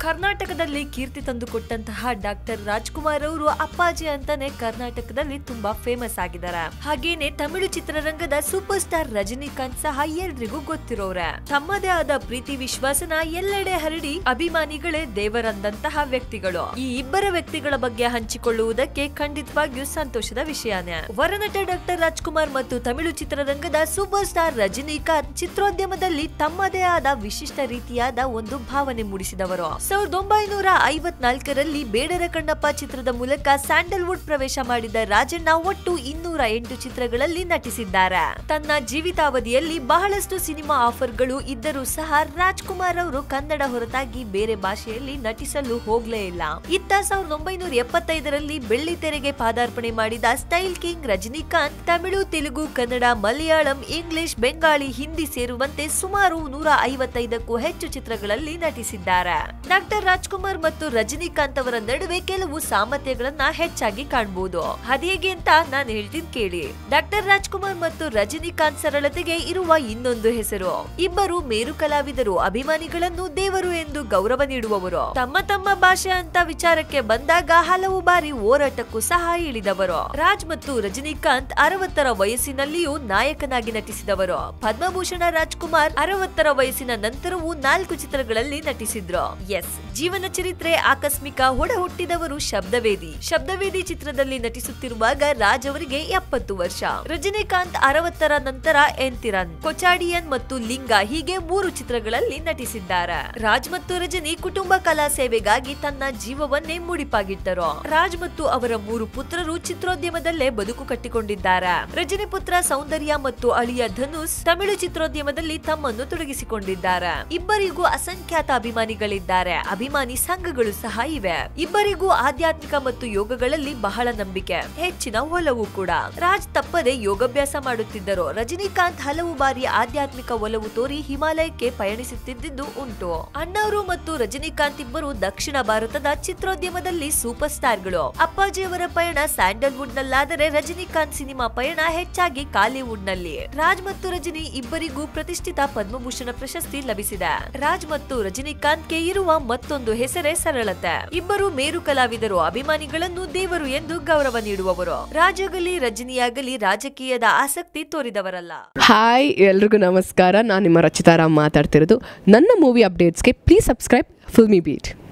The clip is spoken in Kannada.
ಕರ್ನಾಟಕದಲ್ಲಿ ಕೀರ್ತಿ ತಂದುಕೊಟ್ಟಂತಹ ಡಾಕ್ಟರ್ ರಾಜ್ಕುಮಾರ್ ಅವರು ಅಪ್ಪಾಜಿ ಅಂತಾನೆ ಕರ್ನಾಟಕದಲ್ಲಿ ತುಂಬಾ ಫೇಮಸ್ ಆಗಿದ್ದಾರೆ ಹಾಗೇನೆ ತಮಿಳು ಚಿತ್ರರಂಗದ ಸೂಪರ್ ಸ್ಟಾರ್ ರಜನಿಕಾಂತ್ ಸಹ ಎಲ್ರಿಗೂ ಗೊತ್ತಿರೋರೆ ತಮ್ಮದೇ ಆದ ಪ್ರೀತಿ ವಿಶ್ವಾಸನ ಎಲ್ಲೆಡೆ ಹರಡಿ ಅಭಿಮಾನಿಗಳೇ ದೇವರಂದಂತಹ ವ್ಯಕ್ತಿಗಳು ಈ ಇಬ್ಬರ ವ್ಯಕ್ತಿಗಳ ಬಗ್ಗೆ ಹಂಚಿಕೊಳ್ಳುವುದಕ್ಕೆ ಖಂಡಿತವಾಗಿಯೂ ಸಂತೋಷದ ವಿಷಯನೇ ವರನಟ ಡಾಕ್ಟರ್ ರಾಜ್ಕುಮಾರ್ ಮತ್ತು ತಮಿಳು ಚಿತ್ರರಂಗದ ಸೂಪರ್ ಸ್ಟಾರ್ ರಜನಿಕಾಂತ್ ಚಿತ್ರೋದ್ಯಮದಲ್ಲಿ ತಮ್ಮದೇ ಆದ ವಿಶಿಷ್ಟ ರೀತಿಯಾದ ಒಂದು ಭಾವನೆ ಮೂಡಿಸಿದವರು ಸಾವಿರದ ಒಂಬೈನೂರ ಐವತ್ನಾಲ್ಕರಲ್ಲಿ ಬೇಡರ ಕಣ್ಣಪ್ಪ ಚಿತ್ರದ ಮೂಲಕ ಸ್ಯಾಂಡಲ್ವುಡ್ ಪ್ರವೇಶ ಮಾಡಿದ ರಾಜಣ್ಣ ಒಟ್ಟು ಇನ್ನೂರ ಎಂಟು ಚಿತ್ರಗಳಲ್ಲಿ ನಟಿಸಿದ್ದಾರೆ ತನ್ನ ಜೀವಿತಾವಧಿಯಲ್ಲಿ ಬಹಳಷ್ಟು ಸಿನಿಮಾ ಆಫರ್ಗಳು ಇದ್ದರೂ ಸಹ ರಾಜ್ಕುಮಾರ್ ಅವರು ಕನ್ನಡ ಹೊರತಾಗಿ ಬೇರೆ ಭಾಷೆಯಲ್ಲಿ ನಟಿಸಲು ಹೋಗ್ಲೇ ಇಲ್ಲ ಇತ್ತ ಸಾವಿರದ ಒಂಬೈನೂರ ಎಪ್ಪತ್ತೈದರಲ್ಲಿ ಬೆಳ್ಳಿ ತೆರೆಗೆ ಪಾದಾರ್ಪಣೆ ಮಾಡಿದ style king Rajinikanth Tamil Telugu Kannada Malayalam English Bengali Hindi ಸೇರುವಂತೆ ಸುಮಾರು ನೂರ ಐವತ್ತೈದಕ್ಕೂ ಹೆಚ್ಚು ಚಿತ್ರಗಳಲ್ಲಿ ನಟಿಸಿದ್ದಾರೆ ಡಾಕ್ಟರ್ ರಾಜ್ಕುಮಾರ್ ಮತ್ತು ರಜನಿಕಾಂತ್ ಅವರ ನಡುವೆ ಕೆಲವು ಸಾಮರ್ಥ್ಯಗಳನ್ನ ಹೆಚ್ಚಾಗಿ ಕಾಣಬಹುದು ಅದೇಗೆ ಅಂತ ನಾನು ಹೇಳ್ತೀನಿ ಕೇಳಿ ಡಾಕ್ಟರ್ ರಾಜ್ಕುಮಾರ್ ಮತ್ತು ರಜನಿಕಾಂತ್ ಸರಳತೆಗೆ ಇರುವ ಇನ್ನೊಂದು ಹೆಸರು ಇಬ್ಬರು ಮೇರು ಕಲಾವಿದರು ಅಭಿಮಾನಿಗಳನ್ನು ದೇವರು ಎಂದು ಗೌರವ ನೀಡುವವರು ತಮ್ಮ ತಮ್ಮ ಭಾಷೆ ಅಂತ ವಿಚಾರಕ್ಕೆ ಬಂದಾಗ ಹಲವು ಬಾರಿ ಹೋರಾಟಕ್ಕೂ ಸಹ ಇಳಿದವರು ರಾಜ್ ಮತ್ತು ರಜನಿಕಾಂತ್ ಅರವತ್ತರ ವಯಸ್ಸಿನಲ್ಲಿಯೂ ನಾಯಕನಾಗಿ ನಟಿಸಿದವರು ಪದ್ಮಭೂಷಣ ರಾಜ್ಕುಮಾರ್ ಅರವತ್ತರ ವಯಸ್ಸಿನ ನಂತರವೂ ನಾಲ್ಕು ಚಿತ್ರಗಳಲ್ಲಿ ನಟಿಸಿದ್ರು ಎಸ್ ಜೀವನ ಚರಿತ್ರೆ ಆಕಸ್ಮಿಕ ಒಡ ಹುಟ್ಟಿದವರು ಶಬ್ದವೇದಿ ಶಬ್ದವೇದಿ ಚಿತ್ರದಲ್ಲಿ ನಟಿಸುತ್ತಿರುವಾಗ ರಾಜ್ ಅವರಿಗೆ ಎಪ್ಪತ್ತು ವರ್ಷ ರಜನಿಕಾಂತ್ ಅರವತ್ತರ ನಂತರ ಎಂತಿರನ್ ಕೊಚಾಡಿಯನ್ ಮತ್ತು ಲಿಂಗ ಹೀಗೆ ಮೂರು ಚಿತ್ರಗಳಲ್ಲಿ ನಟಿಸಿದ್ದಾರೆ ರಾಜ್ ಮತ್ತು ರಜನಿ ಕುಟುಂಬ ಕಲಾ ಸೇವೆಗಾಗಿ ತನ್ನ ಜೀವವನ್ನೇ ಮುಡಿಪಾಗಿಟ್ಟರು ರಾಜ್ ಮತ್ತು ಅವರ ಮೂರು ಪುತ್ರರು ಚಿತ್ರೋದ್ಯಮದಲ್ಲೇ ಬದುಕು ಕಟ್ಟಿಕೊಂಡಿದ್ದಾರೆ ರಜನಿ ಪುತ್ರ ಸೌಂದರ್ಯ ಮತ್ತು ಅಳಿಯ ಧನುಷ್ ತಮಿಳು ಚಿತ್ರೋದ್ಯಮದಲ್ಲಿ ತಮ್ಮನ್ನು ತೊಡಗಿಸಿಕೊಂಡಿದ್ದಾರೆ ಇಬ್ಬರಿಗೂ ಅಸಂಖ್ಯಾತ ಅಭಿಮಾನಿಗಳಿದ್ದಾರೆ ಅಭಿಮಾನಿ ಸಂಘಗಳು ಸಹ ಇವೆ ಇಬ್ಬರಿಗೂ ಆಧ್ಯಾತ್ಮಿಕ ಮತ್ತು ಯೋಗಗಳಲ್ಲಿ ಬಹಳ ನಂಬಿಕೆ ಹೆಚ್ಚಿನ ಒಲವು ಕೂಡ ರಾಜ್ ತಪ್ಪದೆ ಯೋಗಾಭ್ಯಾಸ ಮಾಡುತ್ತಿದ್ದರು ರಜನಿಕಾಂತ್ ಹಲವು ಬಾರಿ ಆಧ್ಯಾತ್ಮಿಕ ಒಲವು ತೋರಿ ಹಿಮಾಲಯಕ್ಕೆ ಪಯಣಿಸುತ್ತಿದ್ದುದು ಉಂಟು ಅಣ್ಣವರು ಮತ್ತು ರಜನಿಕಾಂತ್ ಇಬ್ಬರು ದಕ್ಷಿಣ ಭಾರತದ ಚಿತ್ರೋದ್ಯಮದಲ್ಲಿ ಸೂಪರ್ ಸ್ಟಾರ್ಗಳು ಅಪ್ಪಾಜಿಯವರ ಪಯಣ ಸ್ಯಾಂಡಲ್ವುಡ್ ನಲ್ಲಾದರೆ ರಜನಿಕಾಂತ್ ಸಿನಿಮಾ ಪಯಣ ಹೆಚ್ಚಾಗಿ ಕಾಲಿವುಡ್ ನಲ್ಲಿ ರಾಜ್ ಮತ್ತು ರಜನಿ ಇಬ್ಬರಿಗೂ ಪ್ರತಿಷ್ಠಿತ ಪದ್ಮಭೂಷಣ ಪ್ರಶಸ್ತಿ ಲಭಿಸಿದೆ ರಾಜ್ ಮತ್ತು ರಜನಿಕಾಂತ್ಗೆ ಇರುವ ಮತ್ತೊಂದು ಹೆಸರೇ ಸರಳತೆ ಇಬ್ಬರು ಮೇರು ಕಲಾವಿದರು ಅಭಿಮಾನಿಗಳನ್ನು ದೇವರು ಎಂದು ಗೌರವ ನೀಡುವವರು ರಾಜ್ ಆಗಲಿ ರಜನಿಯಾಗಲಿ ರಾಜಕೀಯದ ಆಸಕ್ತಿ ತೋರಿದವರಲ್ಲ ಹಾಯ್ ಎಲ್ರಿಗೂ ನಮಸ್ಕಾರ ನಾನು ನಿಮ್ಮ ರಚಿತಾರಾಮ್ ಮಾತಾಡ್ತಿರೋದು ನನ್ನ ಮೂವಿ ಅಪ್ಡೇಟ್ಸ್ಗೆ ಪ್ಲೀಸ್ ಸಬ್ಸ್ಕ್ರೈಬ್ ಫಿಲ್ಮಿ ಬೀಟ್